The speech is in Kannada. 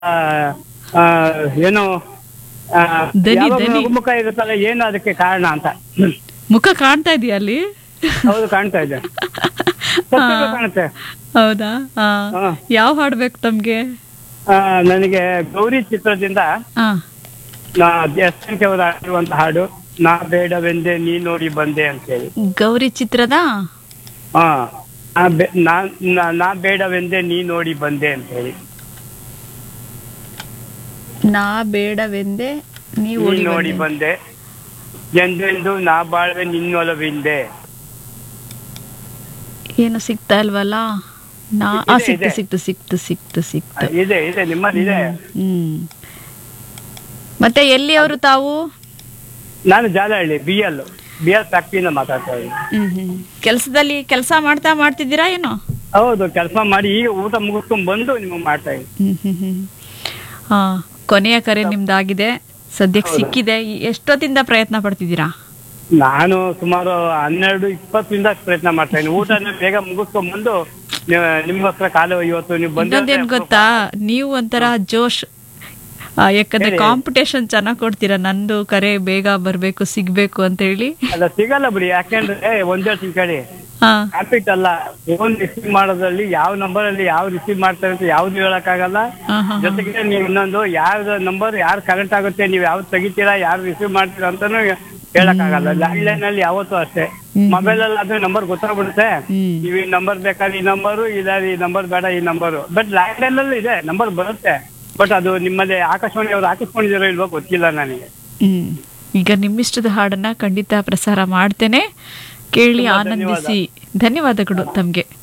ಆ, ಆ, ಏನು ಆ, ದನಿ, ಯಾವಾಗ ದನಿ. ಮುಖ ಇರುತ್ತಲ್ಲ ಏನು ಅದಕ್ಕೆ ಕಾರಣ ಅಂತ ಮುಖ ಕಾಣ್ತಾ ಇದೆಯಾ ಅಲ್ಲಿ ಹೌದು ಕಾಣ್ತಾ ಇದೆ ಸತ್ಯಗಳು ಕಾಣುತ್ತೆ ಹೌದಾ ಆ, ಹಾ. ಯಾವ ಹಾಡ್ಬೇಕು ತಮ್ಗೆ ಆ, ನನಗೆ ಗೌರಿ ಚಿತ್ರದಿಂದ ಆ ನಾ ಎಸ್ ಎನ್ ಕೆ ಅವರು ಹಾಡಿರುವಂತ ಹಾಡು ನಾ ಬೇಡವೆಂದೆ ನೀ ನೋಡಿ ಬಂದೆ ಅಂತ ಹೇಳಿ ಗೌರಿ ಚಿತ್ರದ ಹಾ ನಾ ಬೆ- ನಾ- ನಾ- ನಾ ಬೇಡವೆಂದೆ ನೀ ನೋಡಿ ಬಂದೆ ಅಂತ ಹೇಳಿ ನಾ ಬೇಡವೆಂದೆ ನೀ ನೀ ಓಡಿ ನೋಡಿ ಬಂದೆ. ಬಂದೆ ಎಂದೆಂದು ನಾ ಬಾಳ್ವೆ ನಿನ್ನೊಲವಿಂದೆ ಏನು ಸಿಗ್ತಾ ಇಲ್ವಲ್ಲ ನಾ ಆ ಇದೆ, ಸಿಕ್ತು ಇದೆ. ಸಿಕ್ತು ಸಿಕ್ತು ಸಿಕ್ತು ಸಿಕ್ತು ಇದೆ ಇದೆ ನಿಮ್ಮಲ್ಲಿ ಇದೆ ಹ್ಮ್ ಮತ್ತೆ ಎಲ್ಲಿ ಅವರು ತಾವು ನಾನು Jalahalli B L B L ಫ್ಯಾಕ್ಟ್ರಿಯಿಂದ ಮಾತಾಡ್ತಾ ಇದ್ದೀನಿ ಹ್ಮ್ ಹ್ಮ್ ಕೆಲಸದಲ್ಲಿ ಕೆಲಸ ಮಾಡ್ತಾ ಮಾಡ್ತಿದ್ದೀರಾ ಏನೋ ಹೌದು ಕೆಲಸ ಮಾಡಿ ಈಗ ಊಟ ಮುಗಿಸ್ಕೊಂಡ್ ಬಂದು ನಿಮಗೆ ಮಾಡ್ತಾ ಇದ್ದೀನಿ ಹ್ಮ್ ಹ್ಮ್ ಹ್ಮ್ ಹಾ ಕೊನೆಯ ಕರೆ ನಿಮ್ದಾಗಿದೆ ಸದ್ಯಕ್ಕೆ ಸಿಕ್ಕಿದೆ ಈ- ಎಷ್ಟೊತ್ತಿಂದ ಪ್ರಯತ್ನ ಪಡ್ತಿದ್ದೀರಾ ನಾನು ಸುಮಾರು ಹನ್ನೆರಡು ಇಪ್ಪತ್ತರಿಂದ ಪ್ರಯತ್ನ ಮಾಡ್ತಾ ಇದ್ದೀನಿ ಊಟನ ಬೇಗ ಮುಗಿಸ್ಕೊಂಡ್ ಬಂದು ನೀವು- ನಿಮ್ಗೋಸ್ಕರ ಕಾಲು ಇವತ್ತು ನೀವು ಇನ್ನೊಂದೇನ್ ಬಂದ ಗೊತ್ತಾ ನೀವು ಒಂಥರ ಜೋಶ್ ಆ, ಯಾಕಂದ್ರೆ ಹೇಳಿ. ಕಾಂಪಿಟೇಷನ್ ಚೆನ್ನಾಗ್ ಕೊಡ್ತೀರಾ ನಂದು ಕರೆ ಬೇಗ ಬರ್ಬೇಕು ಸಿಗ್ಬೇಕು ಅಂತ ಹೇಳಿ ಅಲ್ಲ ಸಿಗಲ್ಲ ಬಿಡಿ ಯಾಕೆಂದ್ರೆ ಒಂದ್ ಹೇಳ್ತೀನಿ ಕೇಳಿ ಹಾ ಹ್ಯಾಪಿಟ್ ಅಲ್ಲ ಫೋನ್ ರಿಸೀವ್ ಮಾಡೋದ್ರಲ್ಲಿ ಯಾವ ನಂಬರ್ ಅಲ್ಲಿ ಯಾವ ರಿಸೀವ್ ಮಾಡ್ತಾರೆ ಅಂತ ಯಾವ್ದು ಹೇಳಕ್ಕಾಗಲ್ಲ ಹಾ, ಹಾ, ಹಾ. ಜೊತೆಗೆ ನೀವು ಇನ್ನೊಂದು ಯಾವ್ದು ನಂಬರ್ ಯಾರು ಕರೆಂಟ್ ಆಗುತ್ತೆ ನೀವು ಯಾವ್ದು ತೆಗಿತೀರಾ ಯಾರು ರಿಸೀವ್ ಮಾಡ್ತೀರಾ ಅಂತಾನು ಹೇಳಕ್ಕಾಗಲ್ಲ ಲ್ಯಾಂಡ್ ಲೈನ್ ಅಲ್ಲಿ ಯಾವತ್ತೂ ಅಷ್ಟೇ ಮೊಬೈಲ್ ಅಲ್ಲಿ ಅದ್ರ ನಂಬರ್ ಗೊತ್ತಾಗ್ಬಿಡುತ್ತೆ ಹ್ಮ್. ನೀವು ಈ ನಂಬರ್ ಬೇಕಾದ್ರೆ ಈ ನಂಬರು ಇಲ್ಲ ಈ ನಂಬರ್ ಬೇಡ ಈ ನಂಬರು ಬಟ್ ಲ್ಯಾಂಡ್ ಲೈನ್ ಅಲ್ಲಿ ಇದೆ ನಂಬರ್ ಬರುತ್ತೆ ಬಟ್ ಅದು ನಿಮ್ಮಲ್ಲಿ ಆಕಾಶವಾಣಿ ಅವ್ರು ಹಾಕಿಸ್ಕೊಂಡಿದ್ದೀರೋ ಇಲ್ವೋ ಗೊತ್ತಿಲ್ಲ ನನಗೆ ಹ್ಮ್ ಈಗ ನಿಮ್ಮಿಷ್ಟದ ಹಾಡನ್ನ ಖಂಡಿತ ಪ್ರಸಾರ ಮಾಡ್ತೇನೆ ಕೇಳಿ ತುಂಬಾ ಆನಂದಿಸಿ ಧನ್ಯವಾದಗಳು ತಮ್ಗೆ